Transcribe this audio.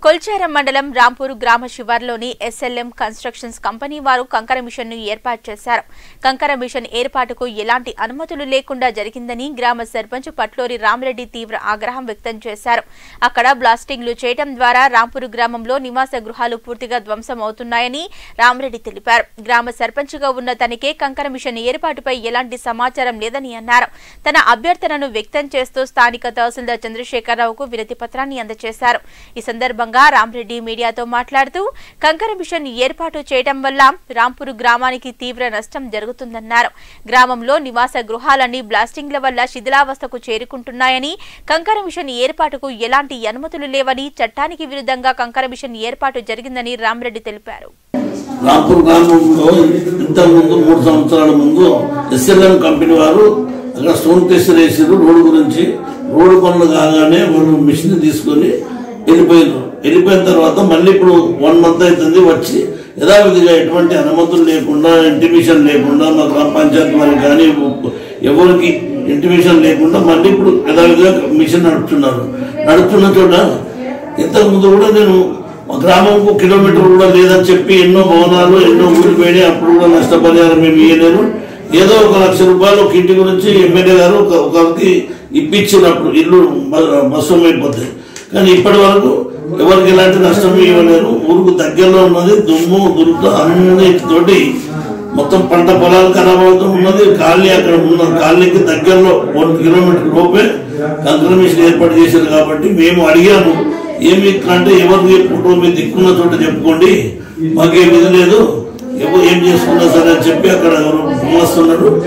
కొల్చారం మండలం రాంపూర్ గ్రామ శివార్లోని SLM constructions company వారు కంకర మిషన్ ను ఏర్పాటు చేశారు కంకర మిషన్ ఏర్పాటుకు ఎలాంటి అనుమతులు లేకుండా జరిగిందని గ్రామ సర్పంచ్ పట్లూరి రామరెడ్డి తీవ్ర ఆగ్రహం వ్యక్తం చేశారు అక్కడ బ్లాస్టింగ్లు చేయడం ద్వారా రాంపూర్ గ్రామంలో నివాస గృహాలు పూర్తిగా ధ్వంసం అవుతున్నాయని రామరెడ్డి తెలిపారు గ్రామ సర్పంచ్గా ఉన్న తనకే కంకర మిషన్ ఏర్పాటుపై ఎలాంటి సమాచారం లేదని అన్నారు తన అభ్యర్థనను వ్యక్తం చేస్తూ స్థానిక తహసీల్దార్ చంద్రశేఖరరావుకు వినతి పత్రాన్ని అందజేశారు ఈ సందర్భంగా రామరెడ్డి మీడియాతో మాట్లాడుతూ కంకర మిషన్ ఏర్పాటు చేయడం వల్ల రాంపూర్ గ్రామానికి తీవ్ర నష్టం జరుగుతుందన్నారు గ్రామంలో నివాస గృహాలన్నీ బ్లాస్టింగ్ల వల్ల శిథిలావస్థకు చేరుకుంటున్నాయని కంకర మిషన్ ఏర్పాటుకు ఎలాంటి అనుమతులు లేవని చట్టానికి విరుద్ధంగా కంకర మిషన్ ఏర్పాటు జరిగిందని రామరెడ్డి తెలిపారు రాంపూర్ గ్రామంలో ఇంతకు ముందు మూడు సంవత్సరాల ముందు ఎస్ఎల్ఎం కంపెనీ వారు అక్కడ స్టోన్ టెస్టర్ వేసారు రోడ్డు గురించి రోడ్డు పనులు కాగానే వాళ్ళు మిషన్ తీసుకొని వెళ్ళిపోయారు వెళ్ళిపోయిన తర్వాత మళ్ళీ ఇప్పుడు వన్ మంత్ అవుతుంది వచ్చి యథావిధిగా ఎటువంటి అనుమతులు లేకుండా ఇంటిమేషన్ లేకుండా మా గ్రామ పంచాయతీ వారికి కానీ ఎవరికి ఇంటిమేషన్ లేకుండా మళ్ళీ ఇప్పుడు యథావిధిగా మిషన్ నడుపుతున్నారు నడుపుతున్న చోట ఇంతకు ముందు కూడా నేను మా గ్రామంకు కిలోమీటర్ కూడా లేదని చెప్పి ఎన్నో భవనాలు ఎన్నో ఊళ్ళు పోయినాయి అప్పుడు కూడా నష్టపరిహారం మేము ఇవ్వలేము ఏదో ఒక లక్ష రూపాయలు ఒక ఇంటి గురించి ఎమ్మెల్యే గారు ఒక- ఒకరికి ఇప్పించినప్పుడు ఇల్లు బస్సు అయిపోతాయి కానీ ఇప్పటి వరకు ఎవరికి ఎలాంటి నష్టం ఇవ్వలేరు ఊరుకు దగ్గరలో ఉన్నది దుమ్ము దుర్గ అన్నిటితోటి మొత్తం పంట పొలాలు ఖరాబ్ అవుతూ ఉన్నది కాలనీ అక్కడ ఉన్న కాలనీకి దగ్గరలో వన్ కిలోమీటర్ లోపే కంకర మిషన్ ఏర్పాటు చేశారు కాబట్టి మేము అడిగాము ఏమి ఇక్కడ అంటే ఎవరు చెప్పుకుంటూ మీరు దిక్కున్న చోట చెప్పుకోండి మాకేం ఇది లేదు ఎవరు ఏం చేసుకున్నా సరే అని చెప్పి అక్కడ ఎవరు వస్తున్నాడు